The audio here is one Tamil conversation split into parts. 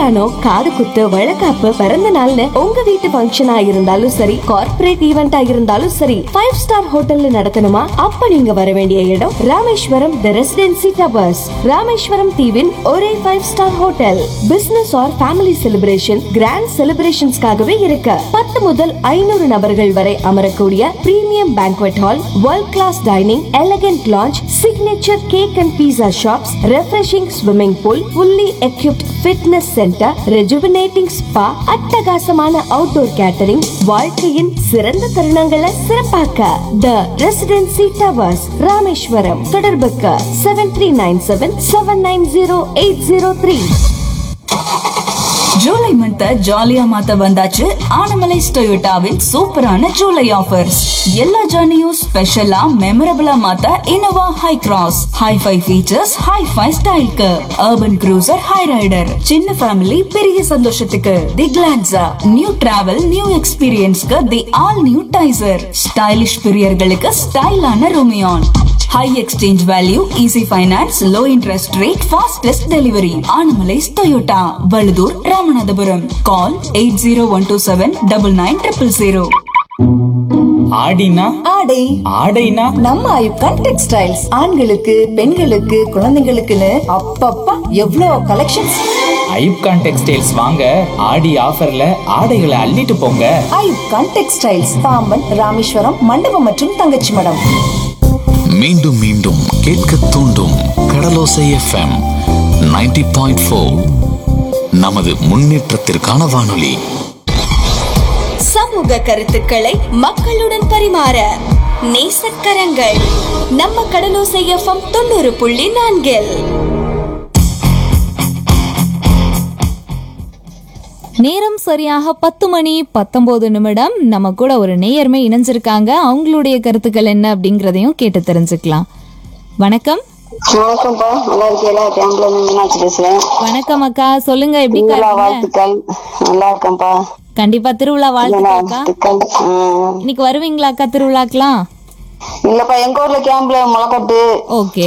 கல்யாணம் காது குத்து வழக்காப்பு பிறந்த நாள்னு உங்க வீட்டு ஃபங்க்ஷனா இருந்தாலும் சரி கார்ப்பரேட் ஈவெண்டா இருந்தாலும் சரி ஃபைவ் ஸ்டார் ஹோட்டல்ல நடத்தணுமா அப்ப நீங்க வர வேண்டிய இடம் Rameswaram the residency towers Rameswaram தீவின் ஒரே five star hotel business or family celebration grand செலிப்ரேஷன்ஸ்க்காகவே இருக்கு பத்து முதல் ஐநூறு நபர்கள் வரை அமரக்கூடிய premium banquet hall world class dining elegant lounge signature cake and pizza shops refreshing swimming pool fully equipped fitness centre rejuvenating spa அட்டகாசமான அவுட்டோர் கேட்டரிங் வாழ்க்கையின் சிறந்த தருணங்களை சிறப்பாக்க த ரெசிடென்சி டவர்ஸ் ராமேஸ்வரம் தொடர்புக்கு seven three nine seven seven nine zero eight zero three July month ஜாலியா மாத்த வந்தாச்சு ஆனமலைஸ் டொயோட்டாவின் சூப்பரான ஜூலை ஆஃபர்ஸ் எல்லா ஜர்னியும் ஸ்பெஷலா மெமரபிளா மாத்த Innova Hycross hi fi features hi fi ஸ்டைலுக்கு அர்பன் க்ரூசர் ஹை ரைடர் சின்ன ஃபேமிலி பெரிய சந்தோஷத்துக்கு the Glanza new travel new எக்ஸ்பீரியன்ஸ்க்கு the all new Taisor stylish பிரியர்களுக்கு ஸ்டைலான Rumion high exchange value easy finance low interest rate fastest delivery Anamallais Toyota Vazhudur Ramanathapuram call eight zero one two seven double nine triple zero ஆடினா ஆடை ஆடைனா நம்ம ஐப்கான் டெக்ஸ்டைல்ஸ் ஆண்களுக்கு பெண்களுக்கு குழந்தைங்களுக்குன்னு அப்பப்பா எவ்வளோ கலெக்ஷன்ஸ் ஐப்கான் டெக்ஸ்டைல்ஸ் வாங்க ஆடி ஆஃபர்ல ஆடைகளை அள்ளிட்டு போங்க ஐப்கான் டெக்ஸ்டைல்ஸ் பாம்பன் ராமேஸ்வரம் மண்டபம் மற்றும் தங்கச்சி மடம் மீண்டும் மீண்டும் கேட்க தூண்டும் கடலோசை எஃப்எம் 90.4 பாயிண்ட் ஃபோர் நமது முன்னேற்றத்திற்கான வானொலி சமூக கருத்துக்களை மக்களுடன் பரிமாற நேசக்கரங்கள் நம்ம கடலோசை எஃப்எம் தொண்ணூறு புள்ளி நான்கில் நேரம் சரியாக பத்து மணி பத்தொன்பது நிமிடம் நம்ம கூட ஒரு நேயர்மை இணைஞ்சிருக்காங்க அவங்களுடைய கருத்துக்கள் என்ன அப்படிங்கறதையும் கேட்டு தெரிஞ்சுக்கலாம் வணக்கம் வணக்கம்ப்பா நல்லா இருக்கீங்களா கேம்ப்ல இருந்து மீனாட்சி பேசுறேன் வணக்கம் அக்கா சொல்லுங்க எப்படி திருவிழா இருக்கீங்க வாழ்த்துக்கள் நல்லா இருக்கேன்ப்பா கண்டிப்பா திருவிழா வாழ்த்துக்கள் அக்கா வாழ்த்துக்கள் ம். இன்னைக்கு வருவீங்களா அக்கா திருவிழாக்கெல்லாம் இல்லப்பா எங்க ஊர்ல கேம்ப்ல முளைக்கட்டு ஓகே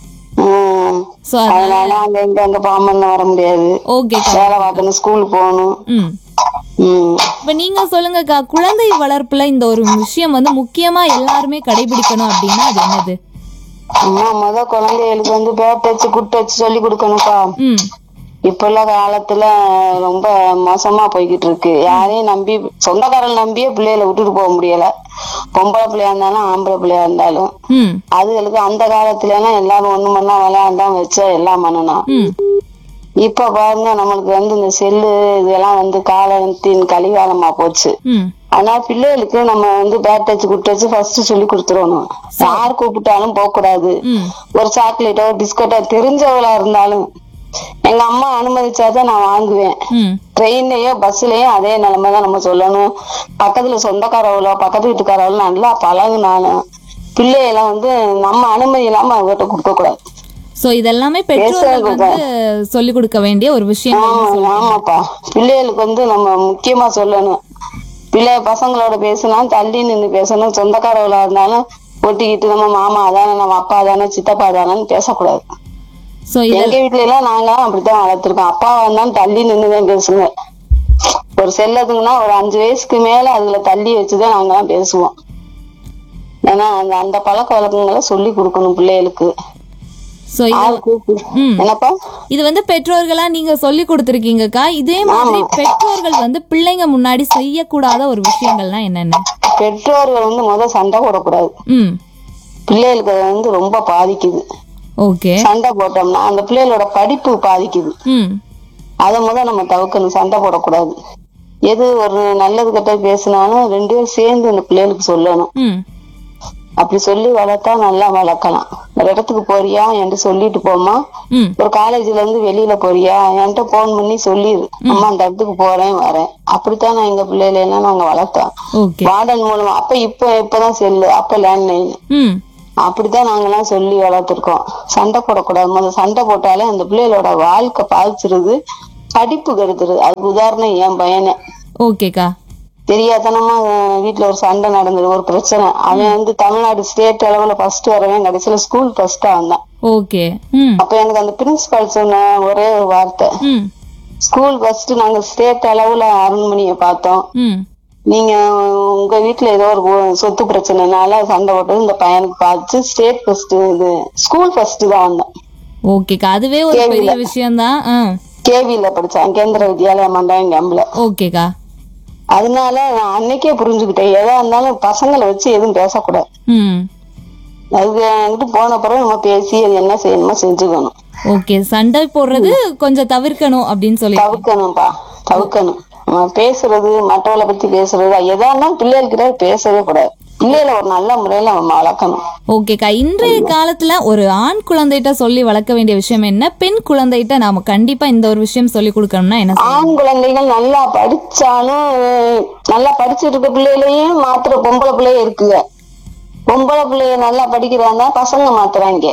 ம். சோ அதனால அங்க இங்க அங்க பாம்பன் வர முடியாது ஓகே வேலை பார்க்கணும் ஸ்கூல் போகணும் ம் ம். இப்ப நீங்க சொல்லுங்கக்கா குழந்தை வளர்ப்புல இந்த ஒரு விஷயம் வந்து முக்கியமா எல்லாருமே கடைபிடிக்கணும் அப்படின்னா அது என்னது அம்மா முத குழந்தைகளுக்கு வந்து பேட் வச்சு குட்டு வச்சு சொல்லி கொடுக்கணும்ப்பா ம் இப்ப உள்ள காலத்துல ரொம்ப மோசமா போய்கிட்டு இருக்கு யாரையும் நம்பி சொந்தக்காரன் நம்பியே பிள்ளைகளை விட்டுட்டு போக முடியல பொம்பளை பிள்ளையா இருந்தாலும் ஆம்பளை பிள்ளையா இருந்தாலும் ம் அதுகளுக்கு அந்த காலத்துல எல்லாம் எல்லாரும் ஒண்ணு மண்ணா விளையாண்டா வச்சா எல்லாம் பண்ணணும் ம் இப்ப பாருங்க நம்மளுக்கு வந்து இந்த செல்லு இதெல்லாம் வந்து காலத்தின் கலிகாலமா போச்சு ம் ஆனா பிள்ளைகளுக்கு நம்ம வந்து bad touch good touch first சொல்லி கொடுத்துடணும் யார் கூப்பிட்டாலும் போக கூடாது ம் ஒரு சாக்லேட்டோ பிஸ்கட்டோ தெரிஞ்சவளா இருந்தாலும் எங்க அம்மா அனுமதிச்சாதான் நான் வாங்குவேன் ம் ட்ரெயின்லயோ பஸ்லயோ அதே நிலைமை தான் நம்ம சொல்லணும் பக்கத்துல சொந்தக்காரவளோ பக்கத்து வீட்டுக்காரவளோ நல்லா பழகுனாலும் பிள்ளையெல்லாம் வந்து நம்ம அனுமதி இல்லாம அவங்ககிட்ட கொடுக்க கூடாது சோ இதெல்லாமே பெற்றோர்கள் வந்து சொல்லி கொடுக்க வேண்டிய ஒரு விஷயம் ஆமா ஆமாப்பா பிள்ளைகளுக்கு வந்து நம்ம முக்கியமா சொல்லணும் பிள்ளை பசங்களோட பேசினா தள்ளி நின்று பேசணும் சொந்தக்காரவளா இருந்தாலும் ஒட்டிக்கிட்டு நம்ம மாமா தானே நம்ம அப்பா தானே சித்தப்பா தானேன்னு பேசக்கூடாது சோ இத எங்க வீட்ல எல்லாம் நாங்களாம் அப்படித்தான் வளர்த்திருக்கோம் அப்பா வந்தாலும் தள்ளி நின்னுதான் பேசுங்க ஒரு செல்லதுங்கன்னா ஒரு அஞ்சு வயசுக்கு மேல அதுல தள்ளி வச்சுதான் நாங்கெல்லாம் பேசுவோம் ஏன்னா அந்த அந்த பழக்க வழக்கங்களை சொல்லி கொடுக்கணும் பிள்ளைகளுக்கு சோ இது ஆள் கூப்பிடு ம். என்னப்பா இது வந்து பெற்றோர்களா நீங்க சொல்லி கொடுத்துருக்கீங்கக்கா இதே மாதிரி பெற்றோர்கள் வந்து பிள்ளைங்க முன்னாடி செய்யக்கூடாத ஒரு விஷயங்கள்னா என்னென்ன பெற்றோர்கள் வந்து முத சண்டை போடக்கூடாது ம் பிள்ளைகளுக்கு அது வந்து ரொம்ப பாதிக்குது ஓகே சண்டை போட்டோம்னா அந்த பிள்ளைகளோட படிப்பு பாதிக்குது ம் அதை முத நம்ம தவிர்க்கணும் சண்டை போடக்கூடாது எது ஒரு நல்லது கெட்டது பேசினாலும் ரெண்டு பேரும் சேர்ந்து அந்த பிள்ளைகளுக்கு சொல்லணும் ம் அப்படி சொல்லி வளர்த்தா நல்லா வளர்க்கலாம் ஒரு இடத்துக்கு போறியா என்கிட்ட சொல்லிட்டு போமா ம் ஒரு காலேஜ்ல இருந்து வெளியில போறியா என்கிட்ட போன் பண்ணி சொல்லிடு அம்மா அந்த இடத்துக்கு போறேன் வரேன் அப்படித்தான் நான் எங்க பிள்ளைகளை எல்லாம் நாங்க வளர்த்தோம் ஓகே வார்டன் மூலமா அப்ப இப்ப இப்பதான் செல்லு அப்ப லேண்ட்லைன் ம் அப்படித்தான் நாங்கெல்லாம் சொல்லி வளர்த்துருக்கோம் சண்டை போடக்கூடாது முதல்ல சண்டை போட்டாலே அந்த பிள்ளைகளோட வாழ்க்கை பாதிச்சிருது படிப்பு கெடுத்துருது அதுக்கு உதாரணம் என் பையனை ஓகேக்கா தெரியாதனமா அஹ், வீட்ல ஒரு சண்டை நடந்தது ஒரு பிரச்சனை அவன் வந்து தமிழ்நாடு ஸ்டேட் அளவுல ஃபர்ஸ்ட் வரவன் கடைசியில ஸ்கூல் ஃபர்ஸ்டா வந்தான் ஓகே ம் அப்ப எனக்கு அந்த பிரின்சிபால் சொன்ன ஒரே ஒரு வார்த்தை ம் ஸ்கூல் ஃபர்ஸ்ட் நாங்க ஸ்டேட் அளவுல அருண்மணியை பார்த்தோம் ம் நீங்க உங்க வீட்டுல ஏதோ ஒரு ஒ- சொத்து பிரச்சனைனால சண்டை போட்டு இந்த பையனுக்கு பார்த்து ஸ்டேட் ஃபர்ஸ்ட் இது ஸ்கூல் ஃபர்ஸ்ட் தான் வந்தேன் ஓகேக்கா அதுவே ஒரு பெரிய விஷயம்தான் ஆ கேவியில படிச்சான் கேந்திர வித்யாலயா மண்டாயம் கேம்ப்ல ஓகேக்கா அதனால நான் அன்னைக்கே புரிஞ்சுக்கிட்டேன் எதா இருந்தாலும் பசங்களை வச்சு எதுவும் பேசக்கூடாது ம் அது என்கிட்ட போன பிறகு நம்ம பேசி அது என்ன செய்யணுமோ செஞ்சுக்கணும் ஓகே சண்டை போடுறது கொஞ்சம் தவிர்க்கணும் அப்படின்னு சொல்லி தவிர்க்கணும்பா தவிர்க்கணும் நம்ம பேசுறது மற்றவளை பத்தி பேசுறது எதா இருந்தாலும் பிள்ளைகளுக்கிட்ட பேசவே கூடாது பிள்ளைகளை ஒரு நல்ல முறையில நம்ம வளர்க்கணும் ஓகேக்கா இன்றைய காலத்துல ஒரு ஆண் குழந்தைகிட்ட சொல்லி வளர்க்க வேண்டிய விஷயம் என்ன பெண் குழந்தைகிட்ட நாம கண்டிப்பா இந்த ஒரு விஷயம் சொல்லி கொடுக்கணும்னா என்ன செய்யணும்? ஆண் குழந்தைகள் நல்லா படிச்சாலும் நல்லா படிச்சுட்டு இருக்க பிள்ளைகளையும் மாத்துற பொம்பளை பிள்ளைய இருக்குங்க பொம்பளை பிள்ளைய நல்லா படிக்கிறாங்க பசங்க மாத்துறாங்க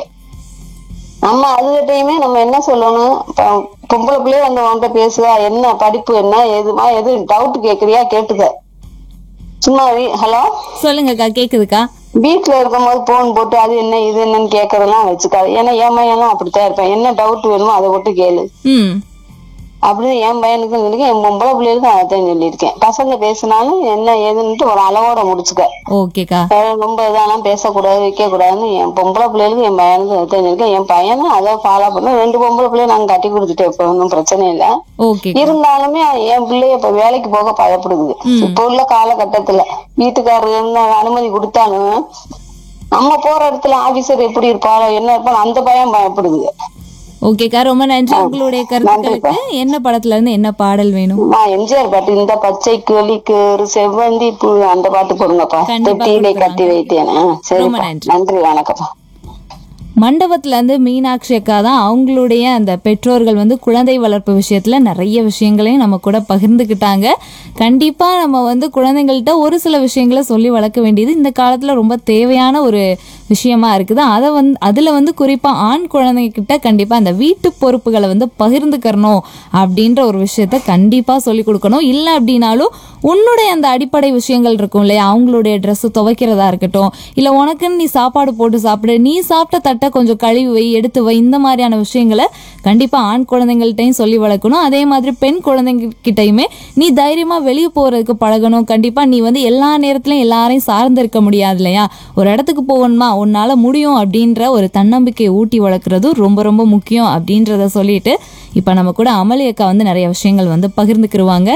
நம்ம அதுகிட்டயுமே நம்ம என்ன சொல்லணும் இப்ப பொம்பளை பிள்ளைய வந்து உன்கிட்ட பேசுதா என்ன படிப்பு என்ன எதுமா எது டவுட் கேக்குறியா கேட்டுக்க சும்மா ஹலோ சொல்லுங்கக்கா கேக்குதுக்கா வீட்டுல இருக்கும்போது போன் போட்டு அது என்ன இது என்னன்னு கேக்குறதெல்லாம் வச்சுக்காது ஏன்னா என் பையனும் அப்படித்தான் இருப்பேன் என்ன டவுட் வேணுமோ அதை மட்டும் கேளு ம் அப்படின்னு என் பையனுக்கும் சொல்லியிருக்கேன் என் பொம்பளை பிள்ளைகளுக்கும் அதைத்தான் சொல்லியிருக்கேன் பசங்க பேசினாலும் என்ன ஏதுன்னுட்டு ஒரு அளவோட முடிச்சுக்க ஓகேக்கா அஹ் ரொம்ப இதெல்லாம் பேசக்கூடாது வைக்க கூடாதுன்னு என் பொம்பளை பிள்ளைகளுக்கும் என் பையனுக்கும் அதைத்தான் சொல்லியிருக்கேன் என் பையனும் அதை ஃபாலோ பண்ண ரெண்டு பொம்பளை பிள்ளைய நாங்க கட்டி கொடுத்துட்டேன் இப்ப ஒன்றும் பிரச்சனை இல்லை ஓகே இருந்தாலுமே என் பிள்ளைய இப்ப வேலைக்கு போக பயப்படுது இப்ப உள்ள காலகட்டத்துல வீட்டுக்காரர் என்ன அனுமதி கொடுத்தாலும் நம்ம போற இடத்துல ஆபீசர் எப்படி இருப்பாரோ என்ன இருப்பாரோ அந்த பயம் பயப்படுது ஓகேக்கா ரொம்ப நன்றி உங்களுடைய கருத்துக்களுக்கு என்ன படத்துல இருந்து என்ன பாடல் வேணும் நான் எம்ஜிஆர் பாட்டு இந்த பச்சை கிளிக்கு ஒரு செவ்வந்தி பூ அந்த பாட்டு போடுங்கப்பா கண்டிப்பா தொட்டியிலே கொடுக்குறாங்க. கட்டி வைத்தேன் ஆ, சரிப்பா ரொம்ப நன்றி. நன்றி வணக்கம்ப்பா மண்டபத்துல இருந்து மீனாட்சி அக்கா தான் அவங்களுடைய அந்த பெற்றோர்கள் வந்து குழந்தை வளர்ப்பு விஷயத்துல நிறைய விஷயங்களையும் நம்ம கூட பகிர்ந்துக்கிட்டாங்க கண்டிப்பா நம்ம வந்து குழந்தைங்கள்ட்ட ஒரு சில விஷயங்களை சொல்லி வளர்க்க வேண்டியது இந்த காலத்துல ரொம்ப தேவையான ஒரு விஷயமா இருக்குது அதை வந்து அதுல வந்து குறிப்பா ஆண் குழந்தைகிட்ட கண்டிப்பா அந்த வீட்டு பொறுப்புகளை வந்து பகிர்ந்துக்கறணும் அப்படின்ற ஒரு விஷயத்த கண்டிப்பா சொல்லி கொடுக்கணும் இல்லை அப்படின்னாலும் உன்னுடைய அந்த அடிப்படை விஷயங்கள் இருக்கும் இல்லையா அவங்களுடைய ட்ரெஸ் துவைக்கிறதா இருக்கட்டும் இல்லை உனக்குன்னு நீ சாப்பாடு போட்டு சாப்பிடு நீ சாப்பிட்ட தட்டை கொஞ்சம் கழுவி வை எடுத்து வை இந்த மாதிரியான விஷயங்களை கண்டிப்பா ஆண் குழந்தைங்கள்ட்டையும் சொல்லி வளர்க்கணும் அதே மாதிரி பெண் குழந்தைங்க கிட்டயுமே நீ தைரியமா வெளியே போறதுக்கு பழகணும் கண்டிப்பா நீ வந்து எல்லா நேரத்துலயும் எல்லாரையும் சார்ந்து இருக்க முடியாது இல்லையா ஒரு இடத்துக்கு போகணுமா உன்னால முடியும் அப்படின்ற ஒரு தன்னம்பிக்கையை ஊட்டி வளர்க்குறது ரொம்ப ரொம்ப முக்கியம் அப்படின்றத சொல்லிட்டு இப்போ நம்ம கூட அமளி அக்கா வந்து நிறைய விஷயங்கள் வந்து பகிர்ந்துக்கிருவாங்க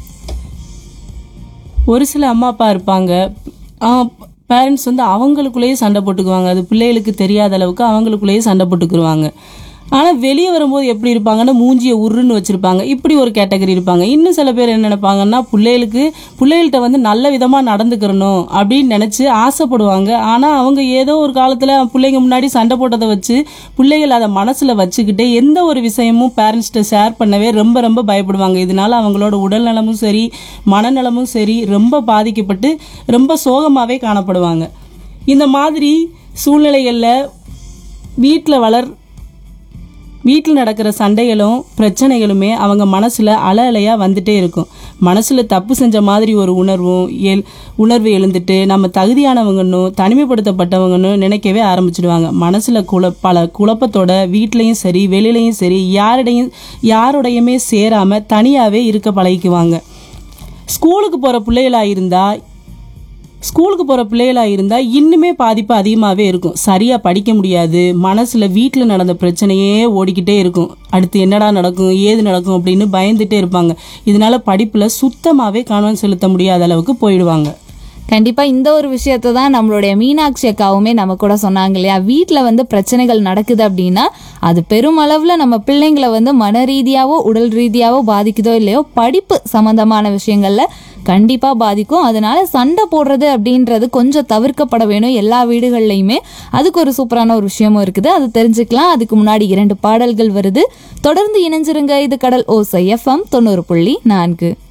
ஒரு சில அம்மா அப்பா இருப்பாங்க பேரண்ட்ஸ் வந்து அவங்களுக்குள்ளேயே சண்டை போட்டுக்குவாங்க அது பிள்ளைகளுக்கு தெரியாத அளவுக்கு அவங்களுக்குள்ளேயே சண்டை போட்டுக்குருவாங்க ஆனால் வெளியே வரும்போது எப்படி இருப்பாங்கன்னா மூஞ்சியை உருன்னு வச்சிருப்பாங்க இப்படி ஒரு கேட்டகரி இருப்பாங்க இன்னும் சில பேர் என்ன நினைப்பாங்கன்னா பிள்ளைகளுக்கு பிள்ளைகள்கிட்ட வந்து நல்ல விதமாக நடந்துக்கிறணும் அப்படின்னு நினச்சி ஆசைப்படுவாங்க ஆனால் அவங்க ஏதோ ஒரு காலத்தில் பிள்ளைங்க முன்னாடி சண்டை போட்டதை வச்சு பிள்ளைகள் அதை மனசில் வச்சுக்கிட்டு எந்த ஒரு விஷயமும் பேரண்ட்ஸ்கிட்ட ஷேர் பண்ணவே ரொம்ப ரொம்ப பயப்படுவாங்க இதனால அவங்களோட உடல் நலமும் சரி மனநலமும் சரி ரொம்ப பாதிக்கப்பட்டு ரொம்ப சோகமாகவே காணப்படுவாங்க இந்த மாதிரி சூழ்நிலைகளில் வீட்டில் வளர் வீட்டில் நடக்கிற சண்டைகளும் பிரச்சனைகளுமே அவங்க மனசில் அல அலையாக வந்துட்டே இருக்கும் மனசில் தப்பு செஞ்ச மாதிரி ஒரு உணர்வும் எல் உணர்வு எழுந்துட்டு நம்ம தகுதியானவங்கன்னு தனிமைப்படுத்தப்பட்டவங்கன்னு நினைக்கவே ஆரம்பிச்சிடுவாங்க மனசில் குழ பல குழப்பத்தோட வீட்லேயும் சரி வெளியிலையும் சரி யாருடையும் யாரோடையுமே சேராமல் தனியாகவே இருக்க பழகிக்குவாங்க ஸ்கூலுக்கு போகிற பிள்ளைகளா இருந்தால் ஸ்கூலுக்கு போகிற பிள்ளைகளா இருந்தால் இன்னுமே பாதிப்பு அதிகமாகவே இருக்கும் சரியாக படிக்க முடியாது மனசில் வீட்டில் நடந்த பிரச்சனையே ஓடிக்கிட்டே இருக்கும் அடுத்து என்னடா நடக்கும் ஏது நடக்கும் அப்படின்னு பயந்துட்டே இருப்பாங்க இதனால படிப்பில் சுத்தமாகவே கவனம் செலுத்த முடியாத அளவுக்கு போயிடுவாங்க கண்டிப்பா இந்த ஒரு விஷயத்தை தான் நம்மளுடைய மீனாட்சி அக்காவுமே நம்ம கூட சொன்னாங்க இல்லையா வீட்டில் வந்து பிரச்சனைகள் நடக்குது அப்படின்னா அது பெருமளவுல நம்ம பிள்ளைங்களை வந்து மன ரீதியாவோ உடல் ரீதியாவோ பாதிக்குதோ இல்லையோ படிப்பு சம்பந்தமான விஷயங்கள்ல கண்டிப்பா பாதிக்கும் அதனால சண்டை போடுறது அப்படின்றது கொஞ்சம் தவிர்க்கப்பட வேணும் எல்லா வீடுகள்லையுமே அதுக்கு ஒரு சூப்பரான ஒரு விஷயமும் இருக்குது அது தெரிஞ்சுக்கலாம் அதுக்கு முன்னாடி இரண்டு பாடல்கள் வருது தொடர்ந்து இணைஞ்சிருங்க இது கடல் ஓசை எஃப்எம் தொண்ணூறு புள்ளி நான்கு